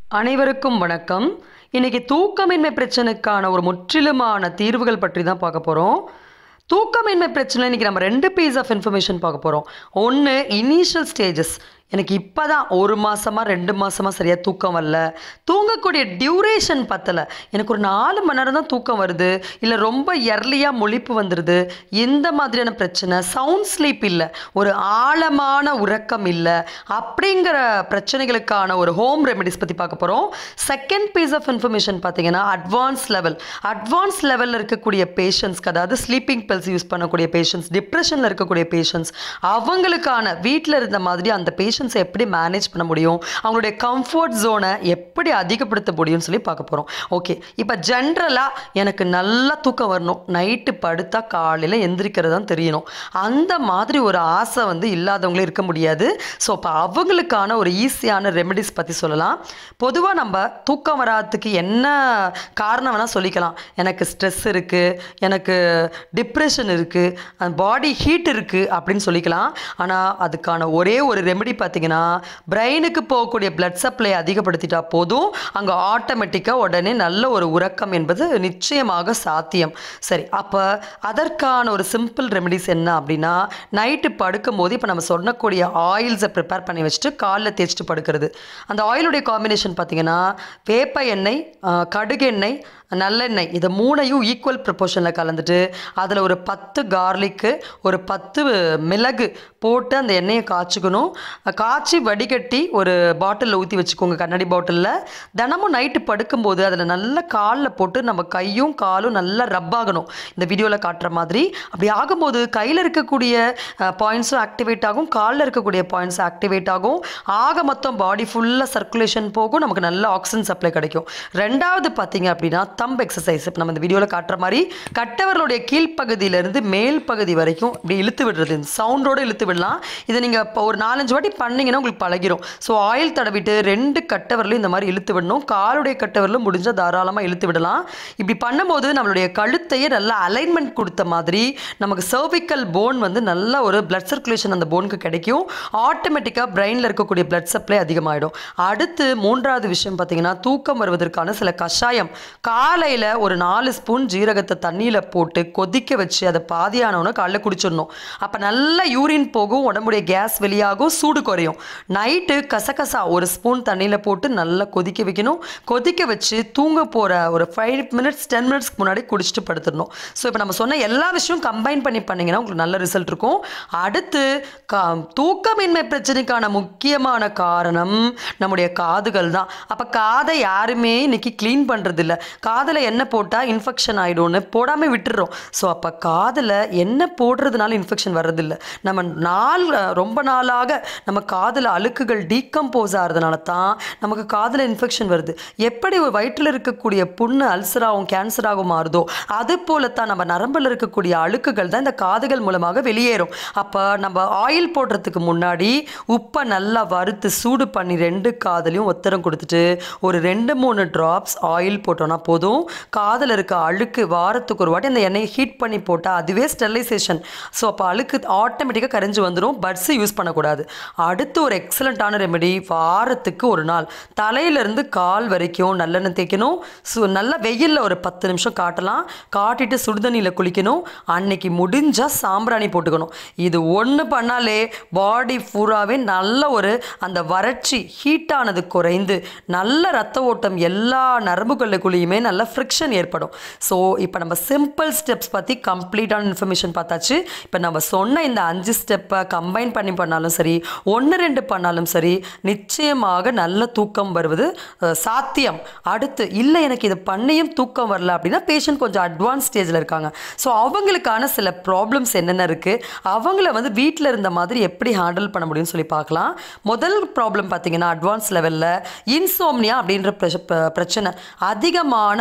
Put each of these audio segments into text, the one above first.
அனைவருக்கும் வணக்கம் இன்னைக்கு தூக்கமின்மை பிரச்சனைக்கான ஒரு முற்றிலுமான தீர்வுகள் பற்றி தான் பார்க்க போகிறோம் தூக்கமின்மை பிரச்சனை இன்னைக்கு நம்ம ரெண்டு பீஸ் ஆஃப் இன்ஃபர்மேஷன் பார்க்க போகிறோம் ஒன்று இனிஷியல் ஸ்டேஜஸ் எனக்கு இப்போ தான் ஒரு மாதமாக ரெண்டு மாதமாக சரியாக தூக்கம் வரல தூங்கக்கூடிய டியூரேஷன் பத்தலை எனக்கு ஒரு நாலு மணி நேரம் தான் தூக்கம் வருது இல்லை ரொம்ப எர்லியாக முழிப்பு வந்துடுது இந்த மாதிரியான பிரச்சனை சவுண்ட் ஸ்லீப் இல்லை ஒரு ஆழமான உறக்கம் இல்லை அப்படிங்கிற பிரச்சனைகளுக்கான ஒரு ஹோம் ரெமெடிஸ் பற்றி பார்க்க போகிறோம் செகண்ட் பீஸ் ஆஃப் இன்ஃபர்மேஷன் பார்த்தீங்கன்னா அட்வான்ஸ் லெவல் அட்வான்ஸ் லெவலில் இருக்கக்கூடிய பேஷண்ட்ஸ்க்கு அதாவது ஸ்லீப்பிங் பில்ஸ் யூஸ் பண்ணக்கூடிய பேஷண்ட்ஸ் டிப்ரெஷனில் இருக்கக்கூடிய பேஷண்ட்ஸ் அவங்களுக்கான வீட்டில் இருந்த மாதிரி அந்த பேஷண்ட்ஸை எப்படி மேனேஜ் பண்ண முடியும் அவங்களுடைய கம்ஃபர்ட் ஜோனை எப்படி அதிகப்படுத்த முடியும்னு சொல்லி பார்க்க போகிறோம் ஓகே இப்போ ஜென்ரலாக எனக்கு நல்லா தூக்கம் வரணும் நைட்டு படுத்தா காலையில் எந்திரிக்கிறது தான் தெரியணும் அந்த மாதிரி ஒரு ஆசை வந்து இல்லாதவங்களே இருக்க முடியாது ஸோ இப்போ அவங்களுக்கான ஒரு ஈஸியான ரெமெடிஸ் பற்றி சொல்லலாம் பொதுவாக நம்ம தூக்கம் வராததுக்கு என்ன காரணம் வேணால் சொல்லிக்கலாம் எனக்கு ஸ்ட்ரெஸ் இருக்குது எனக்கு டிப்ரெஷன் இருக்குது பாடி ஹீட் இருக்குது அப்படின்னு சொல்லிக்கலாம் ஆனால் அதுக்கான ஒரே ஒரு ரெமெடி பார்த்தீங்கன்னா பிரெயினுக்கு போகக்கூடிய பிளட் சப்ளை அதிகப்படுத்திட்டா போதும் அங்கே ஆட்டோமேட்டிக்காக உடனே நல்ல ஒரு உறக்கம் என்பது நிச்சயமாக சாத்தியம் சரி அப்போ அதற்கான ஒரு சிம்பிள் ரெமெடிஸ் என்ன அப்படின்னா நைட்டு படுக்கும் போது இப்போ நம்ம சொன்னக்கூடிய ஆயில்ஸை ப்ரிப்பேர் பண்ணி வச்சுட்டு காலில் தேய்ச்சிட்டு படுக்கிறது அந்த ஆயிலுடைய காம்பினேஷன் பார்த்தீங்கன்னா வேப்ப எண்ணெய் ஆஹ், கடுகு எண்ணெய் நல்லெண்ணெய் இதை மூணையும் ஈக்குவல் ப்ரப்போர்ஷனில் கலந்துட்டு அதில் ஒரு பத்து கார்லிக்கு ஒரு பத்து மிளகு போட்டு அந்த எண்ணெயை காய்ச்சிக்கணும் காய்ச்சி வடிகட்டி ஒரு பாட்டிலில் ஊற்றி வச்சுக்கோங்க கண்ணாடி பாட்டிலில் தினமும் நைட்டு படுக்கும்போது அதில் நல்ல காலில் போட்டு நம்ம கையும் காலும் நல்லா ரப் ஆகணும் இந்த வீடியோவில் காட்டுற மாதிரி அப்படி ஆகும்போது கையில் இருக்கக்கூடிய பாயிண்ட்ஸும் ஆக்டிவேட் ஆகும் காலில் இருக்கக்கூடிய பாயிண்ட்ஸ் ஆக்டிவேட் ஆகும் ஆக மொத்தம் பாடி ஃபுல்லாக சர்க்குலேஷன் போகும் நமக்கு நல்ல ஆக்சிஜன் சப்ளை கிடைக்கும் ரெண்டாவது பார்த்தீங்க அப்படின்னா தம்ப் எக்ஸசைஸ் இப்போ நம்ம இந்த வீடியோவில் காட்டுற மாதிரி கட்டவர்களுடைய கீழ்ப்பகுதியிலேருந்து மேல் பகுதி வரைக்கும் இப்படி இழுத்து விடுறது இந்த சவுண்டோடு இழுத்து விடலாம் இதை நீங்கள் இப்போ ஒரு நாலஞ்சு வாட்டி பண்ணீங்கன்னா உங்களுக்கு பழகிரும் ஸோ ஆயில் தடவிட்டு ரெண்டு கட்டவரலும் இந்த மாதிரி இழுத்து விடணும் காலுடைய கட்டவரலும் முடிஞ்சால் தாராளமாக இழுத்து விடலாம் இப்படி பண்ணும்போது நம்மளுடைய கழுத்தையே நல்ல அலைன்மெண்ட் கொடுத்த மாதிரி நமக்கு சர்விக்கல் போன் வந்து நல்ல ஒரு பிளட் சர்க்குலேஷன் அந்த போனுக்கு கிடைக்கும் ஆட்டோமேட்டிக்காக பிரெயினில் இருக்கக்கூடிய பிளட் சப்ளை அதிகமாகிடும் அடுத்து மூன்றாவது விஷயம் பார்த்தீங்கன்னா தூக்கம் வருவதற்கான சில கஷாயம் காலையில் ஒரு நாலு ஸ்பூன் ஜீரகத்தை தண்ணியில் போட்டு கொதிக்க வச்சு அதை பாதியானவொன்னே காலைல குடிச்சிடணும் அப்போ நல்லா யூரின் போகும் உடம்புடைய கேஸ் வெளியாகும் சூடு குறையும் நைட்டு கசகசா ஒரு ஸ்பூன் தண்ணியில் போட்டு நல்லா கொதிக்க வைக்கணும் கொதிக்க வச்சு தூங்க போகிற ஒரு ஃபைவ் மினிட்ஸ் டென் மினிட்ஸ்க்கு முன்னாடி குடிச்சிட்டு படுத்துடணும் ஸோ இப்போ நம்ம சொன்ன எல்லா விஷயம் கம்பைன் பண்ணி பண்ணிங்கன்னா உங்களுக்கு நல்ல ரிசல்ட் இருக்கும் அடுத்து கா தூக்கமின்மை பிரச்சனைக்கான முக்கியமான காரணம் நம்முடைய காதுகள் தான் அப்போ காதை யாருமே இன்னைக்கு க்ளீன் பண்ணுறதில்ல காதில் எண்ணெய் போட்டால் இன்ஃபெக்ஷன் ஆகிடும்னு போடாமல் விட்டுறோம் ஸோ அப்போ காதில் எண்ணெய் போடுறதுனால இன்ஃபெக்ஷன் வர்றதில்ல நம்ம நாள் ரொம்ப நாளாக நம்ம காதில் அழுக்குகள் டீகம்போஸ் ஆகிறதுனால தான் நமக்கு காதில் இன்ஃபெக்ஷன் வருது எப்படி ஒரு வயிற்றில் இருக்கக்கூடிய புண்ணு அல்சராகவும் கேன்சராகவும் மாறுதோ அது போலத்தான் நம்ம நரம்பில் இருக்கக்கூடிய அழுக்குகள் தான் இந்த காதுகள் மூலமாக வெளியேறும் அப்போ நம்ம ஆயில் போடுறதுக்கு முன்னாடி உப்பை நல்லா வறுத்து சூடு பண்ணி ரெண்டு காதுலையும் ஒத்தரம் கொடுத்துட்டு ஒரு ரெண்டு மூணு ட்ராப்ஸ் ஆயில் போட்டோம்னா போதும் காதில் இருக்க அழுக்கு வாரத்துக்கு ஒரு வாட்டி அந்த எண்ணெயை ஹீட் பண்ணி போட்டால் அதுவே ஸ்டெரிலைசேஷன் ஸோ அப்போ அழுக்கு ஆட்டோமேட்டிக்காக கரைஞ்சு வந்துடும் பட்ஸு யூஸ் பண்ணக்கூடாது அடுத்து ஒரு எக்ஸலண்ட்டான ரெமெடி வாரத்துக்கு ஒரு நாள் தலையிலேருந்து கால் வரைக்கும் நல்லெண்ணெய் தேய்க்கணும் சு நல்ல வெயிலில் ஒரு பத்து நிமிஷம் காட்டலாம் காட்டிட்டு சுடுதண்ணியில் குளிக்கணும் அன்னைக்கு முடிஞ்சால் சாம்பிராணி போட்டுக்கணும் இது ஒன்று பண்ணாலே பாடி பூராவே நல்ல ஒரு அந்த வறட்சி ஹீட்டானது குறைந்து நல்ல ரத்த ஓட்டம் எல்லா நரம்புகளுக்குள்ளேயுமே நல்ல ஃப்ரிக்ஷன் ஏற்படும் ஸோ இப்போ நம்ம சிம்பிள் ஸ்டெப்ஸ் பற்றி கம்ப்ளீட்டான இன்ஃபர்மேஷன் பார்த்தாச்சு இப்போ நம்ம சொன்ன இந்த அஞ்சு ஸ்டெப்பை கம்பைன் பண்ணி பண்ணாலும் சரி ஒன்று ரெண்டு பண்ணாலும் சரி நிச்சயமாக நல்ல தூக்கம் வருவது அஹ், சாத்தியம் அடுத்து இல்லை எனக்கு இது பண்ணியும் தூக்கம் வரல அப்படின்னா பேஷண்ட் கொஞ்சம் அட்வான்ஸ் ஸ்டேஜில் இருக்காங்க ஸோ அவங்களுக்கான சில ப்ராப்ளம்ஸ் என்னென்ன இருக்குது அவங்கள வந்து வீட்டில் இருந்த மாதிரி எப்படி ஹேண்டில் பண்ண முடியும்னு சொல்லி பார்க்கலாம் முதல் ப்ராப்ளம் பார்த்தீங்கன்னா அட்வான்ஸ் லெவலில் இன்சோம்னியா அப்படின்ற பிரச்ச- ப- பிரச்சனை அதிகமான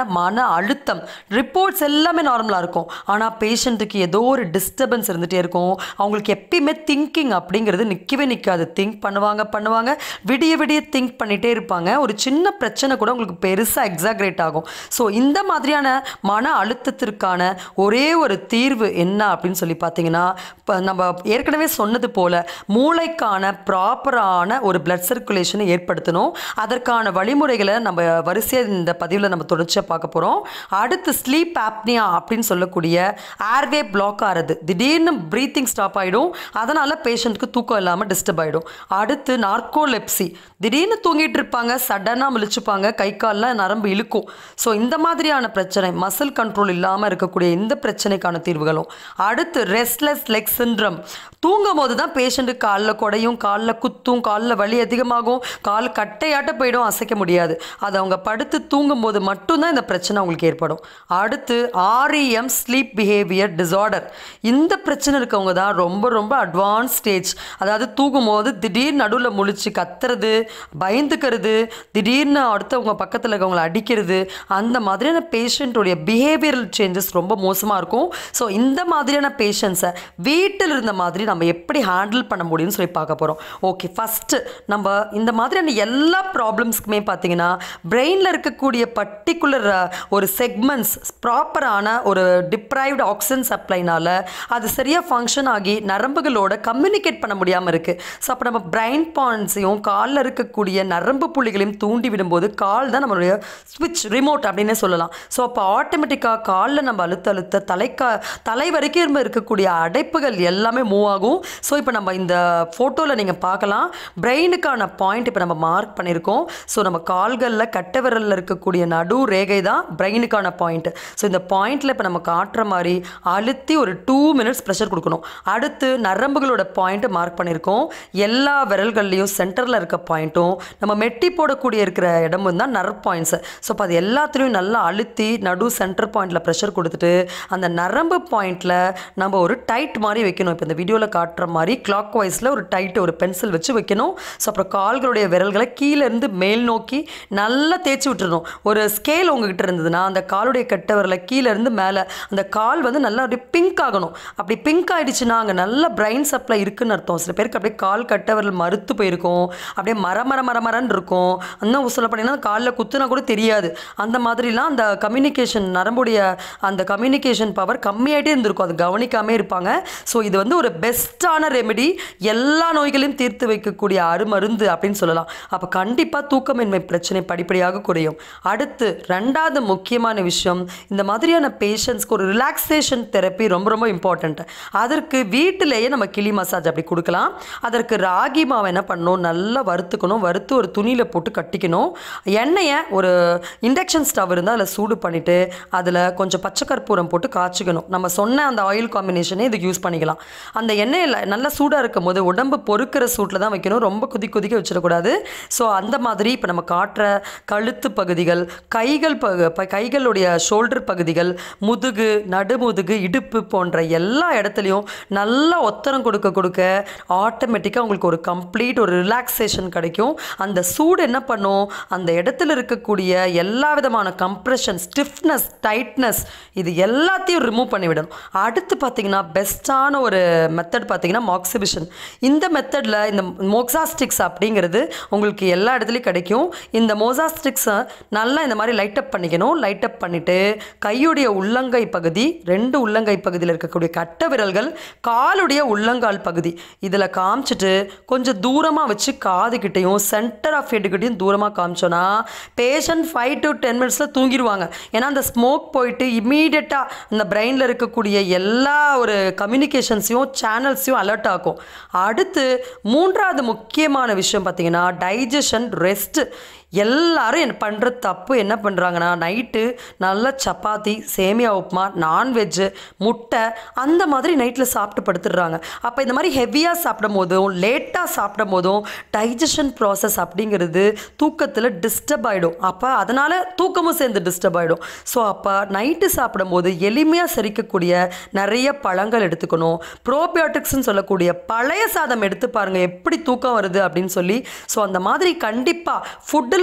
மன அழுத்தம் ரிப்போர்ட்ஸ் எல்லாமே நார்மலாக இருக்கும் ஆனால் பேஷண்ட்டுக்கு ஏதோ ஒரு டிஸ்டர்பன்ஸ் இருந்துகிட்டே இருக்கும் அவங்களுக்கு எப்பயுமே திங்கிங் அப்படிங்கிறது நிற்கவே நிற்காது திங்க் பண்ணுவாங்க பண்ணுவாங்க விடிய விடிய திங்க் பண்ணிகிட்டே இருப்பாங்க ஒரு சின்ன பிரச்சனை கூட உங்களுக்கு பெருசாக எக்ஸாக்ரேட் ஆகும் ஸோ இந்த மாதிரியான மன அழுத்தத்திற்கான ஒரே ஒரு தீர்வு என்ன அப்படின்னு சொல்லி பார்த்தீங்கன்னா இப்போ நம்ம ஏற்கனவே சொன்னது போல் மூளைக்கான ப்ராப்பரான ஒரு பிளட் சர்க்குலேஷனை ஏற்படுத்தணும் அதற்கான வழிமுறைகளை நம்ம வரிசையாக இந்த பதிவில் நம்ம தொடர்ச்சியாக பார்க்க போகிறோம் அடுத்து ஸ்லீப் ஆப்னியா அப்படின்னு சொல்லக்கூடிய ஏர்வே பிளாக் ஆகிறது திடீர்னு ப்ரீத்திங் ஸ்டாப் ஆகிடும் அதனால் பேஷண்ட்டுக்கு தூக்கம் இல்லாமல் டிஸ்டர்ப் ஆகிடும் அடுத்து நார்கோலெப்சி திடீர்னு தூங்கிட்டு இருப்பாங்க சடனாக முழிச்சுப்பாங்க கை கால்லாம் நரம்பு இழுக்கும் ஸோ இந்த மாதிரியான பிரச்சனை மசில் கண்ட்ரோல் இல்லாமல் இருக்கக்கூடிய இந்த பிரச்சனைக்கான தீர்வுகளும் அடுத்து ரெஸ்ட்லெஸ் லெக் சின்ட்ரம் தூங்கும் போது தான் பேஷண்ட்டுக்கு காலில் குடையும் காலில் குத்தும் காலில் வலி அதிகமாகும் கால் கட்டையாட்ட போயிடும் அசைக்க முடியாது அது அவங்க படுத்து தூங்கும் போது மட்டும்தான் இந்த பிரச்சனை அவங்களுக்கு ஏற்படும் அடுத்து ஆர்இஎம் ஸ்லீப் பிஹேவியர் டிசார்டர் இந்த பிரச்சனை இருக்கவங்க தான் ரொம்ப ரொம்ப அட்வான்ஸ் ஸ்டேஜ் அதாவது தூங்கும் போது திடீர்னு நடுவில் முழிச்சு கத்துறது பயந்துக்கிறது திடீர்னு அடுத்தவங்க பக்கத்தில் இருக்கவங்கள அடிக்கிறது அந்த மாதிரியான பேஷண்ட்டுடைய பிஹேவியரல் சேஞ்சஸ் ரொம்ப மோசமாக இருக்கும் ஸோ இந்த மாதிரியான பேஷண்ட்ஸை வீட்டில் இருந்த மாதிரி நம்ம எப்படி ஹேண்டில் பண்ண முடியும்னு சொல்லி பார்க்க போகிறோம் ஓகே ஃபஸ்ட்டு நம்ம இந்த மாதிரியான எல்லா ப்ராப்ளம்ஸ்க்குமே பார்த்தீங்கன்னா பிரெயினில் இருக்கக்கூடிய பர்டிகுலர் ஒரு செக்மெண்ட்ஸ் ப்ராப்பரான ஒரு டிப்ரைவ்டு ஆக்சிஜன் சப்ளைனால அது சரியாக ஃபங்க்ஷன் ஆகி நரம்புகளோட கம்யூனிகேட் பண்ண முடியாமல் இருக்குது ஸோ அப்போ நம்ம பிரைன் பாயிண்ட்ஸையும் காலில் இருக்கக்கூடிய நரம்பு புள்ளிகளையும் தூண்டி விடும்போது கால் தான் நம்மளுடைய ஸ்விட்ச் ரிமோட் அப்படின்னே சொல்லலாம் ஸோ அப்போ ஆட்டோமேட்டிக்காக காலில் நம்ம அழுத்த அழுத்த தலைக்கா தலை வரைக்கும் இருக்கக்கூடிய அடைப்புகள் எல்லாமே மூவ் ஆகும் ஸோ இப்போ நம்ம இந்த ஃபோட்டோவில் நீங்கள் பார்க்கலாம் பிரெயினுக்கான பாயிண்ட் இப்போ நம்ம மார்க் பண்ணியிருக்கோம் ஸோ நம்ம கால்களில் கட்டை விரலில் இருக்கக்கூடிய நடு ரேகை தான் பிரெயினுக்கான பாயிண்ட் ஸோ இந்த பாயிண்டில் இப்போ நம்ம காட்டுற மாதிரி அழுத்தி ஒரு டூ மினிட்ஸ் ப்ரெஷர் கொடுக்கணும் அடுத்து நரம்புகளோட பாயிண்ட்டை மார்க் பண்ணியிருக்கோம் எல்லா விரல்கள்லையும் சென்டரில் இருக்க பாயிண்ட்டும் நம்ம மெட்டி போடக்கூடிய இருக்கிற இடமும் தான் நர்வ் பாயிண்ட்ஸ் ஸோ அப்போ அது எல்லாத்துலேயும் நல்லா அழுத்தி நடு சென்டர் பாயிண்டில் ப்ரெஷர் கொடுத்துட்டு அந்த நரம்பு பாயிண்டில் நம்ம ஒரு டைட் மாதிரி வைக்கணும் இப்போ இந்த வீடியோவில் காட்டுற மாதிரி கிளாக் வைஸில் ஒரு டைட் ஒரு பென்சில் வச்சு வைக்கணும் ஸோ அப்புறம் கால்களுடைய விரல்களை கீழே இருந்து மேல் நோக்கி நல்லா தேய்ச்சி விட்டுறணும் ஒரு ஸ்கேல் உங்ககிட்ட இருந்ததுன்னா அந்த காலுடைய கட்டை விரலை கீழே இருந்து மேலே அந்த கால் வந்து நல்லா அப்படியே பிங்க் ஆகணும் அப்படி பிங்க் ஆயிடுச்சுன்னா அங்கே நல்ல பிரைன் சப்ளை இருக்குன்னு அர்த்தம் சில பேருக்கு அப்படியே கால் கட்டை விரல் மறுத்து போயிருக்கும் அப்படியே மர மர மர மரன்னு இருக்கும் இன்னும் சொல்ல போனீங்கன்னா காலில் குத்துனா கூட தெரியாது அந்த மாதிரிலாம் அந்த கம்யூனிகேஷன் நரம்புடைய அந்த கம்யூனிகேஷன் பவர் கம்மியாயிட்டே இருந்திருக்கும் அது கவனிக்காமே இருப்பாங்க ஸோ இது வந்து ஒரு பெஸ்ட்டான ரெமெடி எல்லா நோய்களையும் தீர்த்து வைக்கக்கூடிய அருமருந்து அப்படின்னு சொல்லலாம் அப்போ கண்டிப்பாக தூக்கமின்மை பிரச்சனை படிப்படியாக குறையும் அடுத்து ரெண்டாவது முக்கியமான விஷயம் இந்த மாதிரியான பேஷண்ட்ஸ்க்கு ஒரு ரிலாக்ஸேஷன் தெரப்பி ரொம்ப ரொம்ப இம்பார்ட்டண்ட் அதற்கு வீட்டிலேயே நம்ம கிளி மசாஜ் அப்படி கொடுக்கலாம் அதற்கு ராகி மாவை என்ன பண்ணணும் நல்லா வறுத்துக்கணும் வறுத்து ஒரு துணியில் போட்டு கட்டிக்கணும் எண்ணெயை ஒரு இண்டக்ஷன் ஸ்டவ் இருந்தால் அதில் சூடு பண்ணிவிட்டு அதில் கொஞ்சம் பச்சை கற்பூரம் போட்டு காய்ச்சிக்கணும் நம்ம சொன்ன அந்த ஆயில் காம்பினேஷனே இதுக்கு யூஸ் பண்ணிக்கலாம் அந்த எண்ணெயில் நல்லா சூடாக இருக்கும் போது உடம்பு பொறுக்கிற சூட்டில் தான் வைக்கணும் ரொம்ப கொதி கொதிக்க வச்சிடக்கூடாது ஸோ அந்த மாதிரி இப்போ நம்ம காட்டுற கழுத்து பகுதிகள் கைகள் பகு ப- கைகளுடைய ஷோல்டர் பகுதிகள் முதுகு நடுமுதுகு இடுப்பு போன்ற எல்லா இடத்துலையும் நல்லா ஒத்தரம் கொடுக்க கொடுக்க ஆட்டோமேட்டிக்காக உங்களுக்கு ஒரு கம்ப்ளீட் ஒரு ரிலாக்ஸேஷன் கிடைக்கும் அந்த சூடு என்ன பண்ணும் அந்த இடத்துல இருக்கக்கூடிய எல்லா விதமான கம்ப்ரெஷன் ஸ்டிஃப்னஸ் டைட்னஸ் இது எல்லாத்தையும் ரிமூவ் பண்ணிவிடும் அடுத்து பார்த்தீங்கன்னா பெஸ்ட்டான ஒரு மெத்தட் பார்த்தீங்கன்னா மாக்சிபிஷன் இந்த மெத்தடில் இந்த மோக்ஸாஸ்டிக்ஸ் அப்படிங்கிறது உங்களுக்கு எல்லா இடத்துலையும் கிடைக்கும் இந்த மோசாஸ்டிக்ஸை நல்லா இந்த மாதிரி லைட் அப் பண்ணிக்கணும் லைட் அப் பண்ணிவிட்டு கையுடைய உள்ளங்கை பகுதி ரெண்டு உள்ளங்கை பகுதியில் இருக்கக்கூடிய கட்ட விரல்கள் காலுடைய உள்ளங்கால் பகுதி இதில் காமிச்சிட்டு கொஞ்சம் தூரமாக வச்சு காதுகிட்டையும் சென்டர் ஆஃப் ஹெட்டுக்கிட்டையும் தூரமாக காமிச்சோன்னா பேஷண்ட் ஃபைவ் டு டென் மினிட்ஸில் தூங்கிடுவாங்க ஏன்னா அந்த ஸ்மோக் போயிட்டு இம்மீடியட்டாக இந்த பிரெயினில் இருக்கக்கூடிய எல்லா ஒரு கம்யூனிகேஷன்ஸையும் சேனல்ஸையும் அலர்ட் ஆக்கும் அடுத்து மூன்றாவது முக்கியமான விஷயம் பார்த்தீங்கன்னா டைஜஷன் ரெஸ்ட் எல்லாரும் என்ன பண்ணுற தப்பு என்ன பண்ணுறாங்கன்னா நைட்டு நல்ல சப்பாத்தி சேமியா உப்புமா நான்வெஜ்ஜு முட்டை அந்த மாதிரி நைட்டில் சாப்பிட்டு படுத்துடுறாங்க அப்போ இந்த மாதிரி ஹெவியாக சாப்பிடும் போதும் லேட்டாக சாப்பிடும் போதும் டைஜஷன் ப்ராசஸ் அப்படிங்கிறது தூக்கத்தில் டிஸ்டர்ப் ஆகிடும் அப்போ அதனால் தூக்கமும் சேர்ந்து டிஸ்டர்ப் ஆகிடும் ஸோ அப்போ நைட்டு சாப்பிடும்போது எளிமையாக செரிக்கக்கூடிய நிறைய பழங்கள் எடுத்துக்கணும் ப்ரோபியோட்டிக்ஸ்னு சொல்லக்கூடிய பழைய சாதம் எடுத்து பாருங்கள் எப்படி தூக்கம் வருது அப்படின்னு சொல்லி ஸோ அந்த மாதிரி கண்டிப்பாக ஃபுட்டில்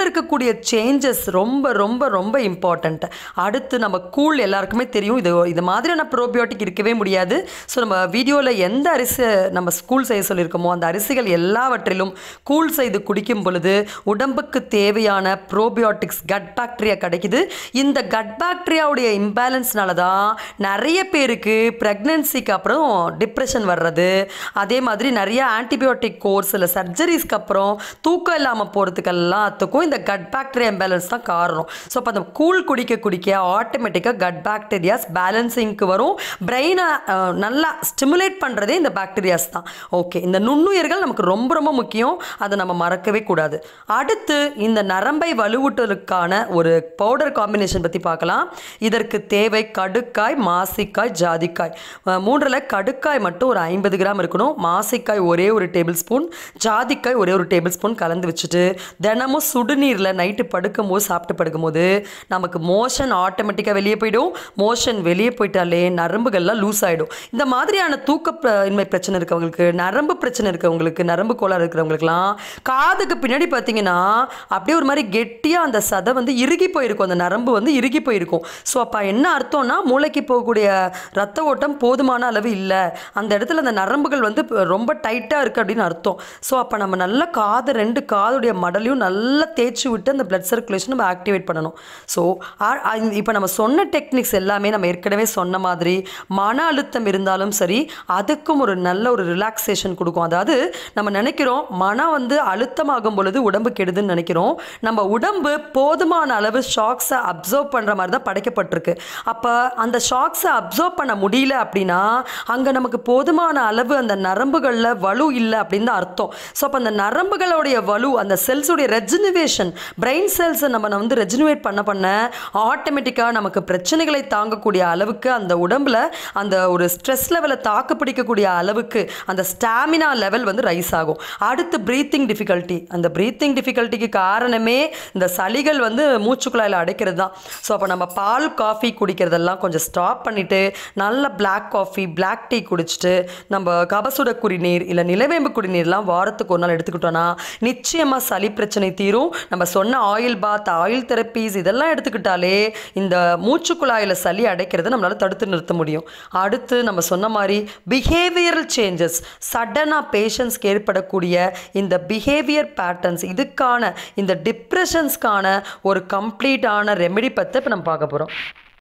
ஃபுட்டில் இருக்கக்கூடிய சேஞ்சஸ் ரொம்ப ரொம்ப ரொம்ப இம்பார்ட்டண்ட் அடுத்து நம்ம கூழ் எல்லாருக்குமே தெரியும் இது இது மாதிரியான ப்ரோபியோட்டிக் இருக்கவே முடியாது ஸோ நம்ம வீடியோவில் எந்த அரிசி நம்ம ஸ்கூல் செய்ய சொல்லியிருக்கோமோ அந்த அரிசிகள் எல்லாவற்றிலும் கூழ் செய்து குடிக்கும் பொழுது உடம்புக்கு தேவையான ப்ரோபியோட்டிக்ஸ் கட் பாக்டீரியா கிடைக்குது இந்த கட் பாக்டீரியாவுடைய இம்பேலன்ஸ்னால தான் நிறைய பேருக்கு ப்ரெக்னென்சிக்கு அப்புறம் டிப்ரெஷன் வர்றது அதே மாதிரி நிறைய ஆன்டிபயோட்டிக் கோர்ஸ் இல்லை சர்ஜரிஸ்க்கு அப்புறம் தூக்கம் இல்லாமல் போகிறதுக்கு எல்லாத்துக்கும் இந்த கட் பாக்டீரியா இம்பேலன்ஸ் தான் காரணம் ஸோ அப்போ அந்த கூழ் குடிக்க குடிக்க ஆட்டோமேட்டிக்காக கட் பாக்டீரியாஸ் பேலன்சிங்க்கு வரும் பிரெயினை நல்லா ஸ்டிமுலேட் பண்ணுறதே இந்த பாக்டீரியாஸ் தான் ஓகே இந்த நுண்ணுயிர்கள் நமக்கு ரொம்ப ரொம்ப முக்கியம் அதை நம்ம மறக்கவே கூடாது அடுத்து இந்த நரம்பை வலுவூட்டலுக்கான ஒரு பவுடர் காம்பினேஷன் பற்றி பார்க்கலாம் இதற்கு தேவை கடுக்காய் மாசிக்காய் ஜாதிக்காய் அஹ் மூன்றில் கடுக்காய் மட்டும் ஒரு ஐம்பது கிராம் இருக்கணும் மாசிக்காய் ஒரே ஒரு டேபிள் ஸ்பூன் ஜாதிக்காய் ஒரே ஒரு டேபிள் ஸ்பூன் கலந்து வச்சுட்டு தினமும் சுடுநீரில் நைட்டு படுக்கும்போது சாப்பிட்டு படுக்கும்போது நமக்கு மோஷன் ஆட்டோமேட்டிக்காக வெளியே போயிடும் மோஷன் வெளியே போயிட்டாலே நரம்புகள்லாம் லூஸ் ஆகிடும் இந்த மாதிரியான தூக்க ப- இன்மை பிரச்சனை இருக்கவங்களுக்கு நரம்பு பிரச்சனை இருக்கவங்களுக்கு நரம்பு கோளாறு இருக்கிறவங்களுக்குலாம் காதுக்கு பின்னாடி பார்த்தீங்கன்னா அப்படியே ஒரு மாதிரி கெட்டியாக அந்த சதை வந்து இறுகி போயிருக்கும் அந்த நரம்பு வந்து இறுகி போயிருக்கும் ஸோ அப்போ என்ன அர்த்தம்னா மூளைக்கு போகக்கூடிய ரத்த ஓட்டம் போதுமான அளவு இல்லை அந்த இடத்துல அந்த நரம்புகள் வந்து ப- ரொம்ப டைட்டாக இருக்குது அப்படின்னு அர்த்தம் ஸோ அப்போ நம்ம நல்ல காது ரெண்டு காதுடைய மடலையும் நல்லா தேய்ச்சி விட்டு அந்த பிளட் சர்க்குலேஷன் நம்ம ஆக்டிவேட் பண்ணணும் ஸோ இப்போ நம்ம சொன்ன டெக்னிக்ஸ் எல்லாமே நம்ம ஏற்கனவே சொன்ன மாதிரி மன அழுத்தம் இருந்தாலும் சரி அதுக்கும் ஒரு நல்ல ஒரு ரிலாக்ஸேஷன் கொடுக்கும் அதாவது நம்ம நினைக்கிறோம் மனம் வந்து அழுத்தமாகும் பொழுது உடம்பு கெடுதுன்னு நினைக்கிறோம் நம்ம உடம்பு போதுமான அளவு ஷாக்ஸை அப்சர்வ் பண்ணுற மாதிரி தான் படைக்கப்பட்டிருக்கு அப்போ அந்த ஷாக்ஸை அப்சர்வ் பண்ண முடியல அப்படின்னா அங்கே நமக்கு போதுமான அளவு அந்த நரம்புகளில் வலு இல்லை அப்படின்னு தான் அர்த்தம் ஸோ அப்போ அந்த நரம்புகளுடைய வலு அந்த செல்ஸுடைய ரெஜினுவேஷன் பிரெயின் செல்ஸை நம்ம வந்து ரெஜினுவேட் பண்ண பண்ண ஆட்டோமேட்டிக்காக நமக்கு பிரச்சனைகளை தாங்கக்கூடிய அளவுக்கு அந்த உடம்புல அந்த ஒரு ஸ்ட்ரெஸ் லெவலை தாக்கு பிடிக்கக்கூடிய அளவுக்கு அந்த ஸ்டாமினா லெவல் வந்து ரைஸ் ஆகும் அடுத்து பிரீத்திங் டிஃபிகல்ட்டி அந்த பிரீத்திங் டிஃபிகல்ட்டிக்கு காரணமே இந்த சளிகள் வந்து மூச்சுக்குழாயில் அடைக்கிறது தான் ஸோ அப்போ நம்ம பால் காஃபி குடிக்கிறதெல்லாம் கொஞ்சம் ஸ்டாப் பண்ணிவிட்டு நல்ல பிளாக் காஃபி பிளாக் டீ குடிச்சிட்டு நம்ம கபசுட குடிநீர் இல்லை நிலவேம்பு குடிநீர்லாம் வாரத்துக்கு ஒரு நாள் எடுத்துக்கிட்டோன்னா நிச்சயமாக சளி பிரச்சனை தீரும் நம்ம சொன்ன ஆயில் பாத் ஆயில் தெரப்பீஸ் இதெல்லாம் எடுத்துக்கிட்டாலே இந்த மூச்சுக்குழாயில் சளி அடைக்கிறத நம்மளால் தடுத்து நிறுத்த முடியும் அடுத்து நம்ம சொன்ன மாதிரி பிஹேவியரல் சேஞ்சஸ் சடனாக பேஷண்ட்ஸ்க்கு ஏற்படக்கூடிய இந்த பிஹேவியர் பேட்டர்ன்ஸ் இதுக்கான இந்த டிப்ரெஷன்ஸ்க்கான ஒரு கம்ப்ளீட்டான ரெமெடி பற்றி இப்போ நம்ம பார்க்க போகிறோம்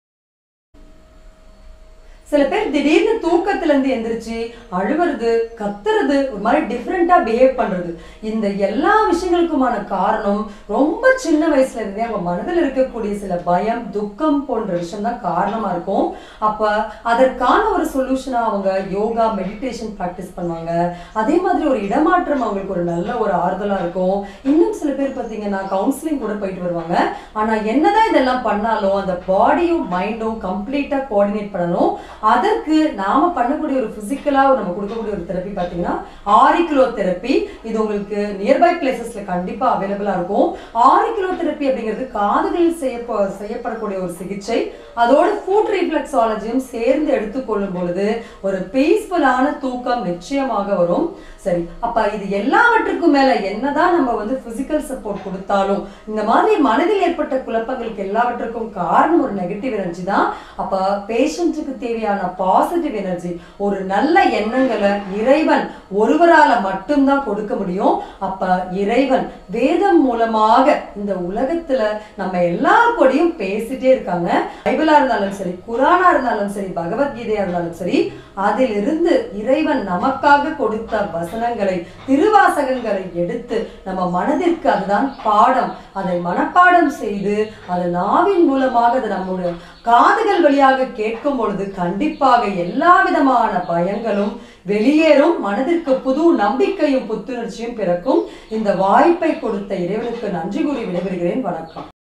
சில பேர் திடீர்னு தூக்கத்துல இருந்து எந்திரிச்சு அழுவுறது கத்துறது ஒரு மாதிரி டிஃப்ரெண்டா பிஹேவ் பண்றது இந்த எல்லா விஷயங்களுக்குமான காரணம் ரொம்ப சின்ன வயசுல இருந்தே அவங்க மனதில் இருக்கக்கூடிய சில பயம் துக்கம் போன்ற விஷயம் தான் காரணமா இருக்கும் அப்ப அதற்கான ஒரு சொல்யூஷனா அவங்க யோகா மெடிடேஷன் ப்ராக்டிஸ் பண்ணுவாங்க அதே மாதிரி ஒரு இடமாற்றம் அவங்களுக்கு ஒரு நல்ல ஒரு ஆறுதலா இருக்கும் இன்னும் சில பேர் பார்த்தீங்கன்னா கவுன்சிலிங் கூட போயிட்டு வருவாங்க ஆனா என்னதான் இதெல்லாம் பண்ணாலும் அந்த பாடியும் மைண்டும் கம்ப்ளீட்டா கோஆர்டினேட் பண்ணணும் அதற்கு நாம பண்ணக்கூடிய ஒரு பிசிக்கலா நம்ம கொடுக்கக்கூடிய ஒரு தெரப்பி பார்த்தீங்கன்னா ஆரிக்குலோ தெரப்பி இது உங்களுக்கு நியர்பை பிளேசஸ்ல கண்டிப்பா அவைலபிளா இருக்கும் ஆரிக்குலோ தெரப்பி அப்படிங்கிறது காதுகளில் செய்ய செய்யப்படக்கூடிய ஒரு சிகிச்சை அதோட ஃபுட் ரீஃப்ளெக்ஸாலஜியும் சேர்ந்து எடுத்துக்கொள்ளும் பொழுது ஒரு பீஸ்ஃபுல்லான தூக்கம் நிச்சயமாக வரும் சரி அப்ப இது எல்லாவற்றுக்கும் மேல என்னதான் நம்ம வந்து பிசிக்கல் சப்போர்ட் கொடுத்தாலும் இந்த மாதிரி மனதில் ஏற்பட்ட குழப்பங்களுக்கு எல்லாவற்றுக்கும் காரணம் ஒரு நெகட்டிவ் எனர்ஜி தான் அப்ப பேஷண்ட்டுக்கு தேவையான பாசிட்டிவ் எனர்ஜி ஒரு நல்ல எண்ணங்களை இறைவன் ஒருவரால மட்டும்தான் கொடுக்க முடியும் அப்ப இறைவன் வேதம் மூலமாக இந்த உலகத்துல நம்ம எல்லார் கூடயும் பேசிட்டே இருக்காங்க பைபிளா இருந்தாலும் சரி குரானா இருந்தாலும் சரி பகவத்கீதையா இருந்தாலும் சரி அதிலிருந்து இறைவன் நமக்காக கொடுத்த வசனங்களை திருவாசகங்களை எடுத்து நம்ம மனதிற்கு அதுதான் பாடம் அதை மனப்பாடம் செய்து அதை நாவின் மூலமாக அதை நம்முடைய காதுகள் வழியாக கேட்கும் பொழுது கண்டிப்பாக எல்லா விதமான பயங்களும் வெளியேறும் மனதிற்கு புது நம்பிக்கையும் புத்துணர்ச்சியும் பிறக்கும் இந்த வாய்ப்பை கொடுத்த இறைவனுக்கு நன்றி கூறி விடைபெறுகிறேன் வணக்கம்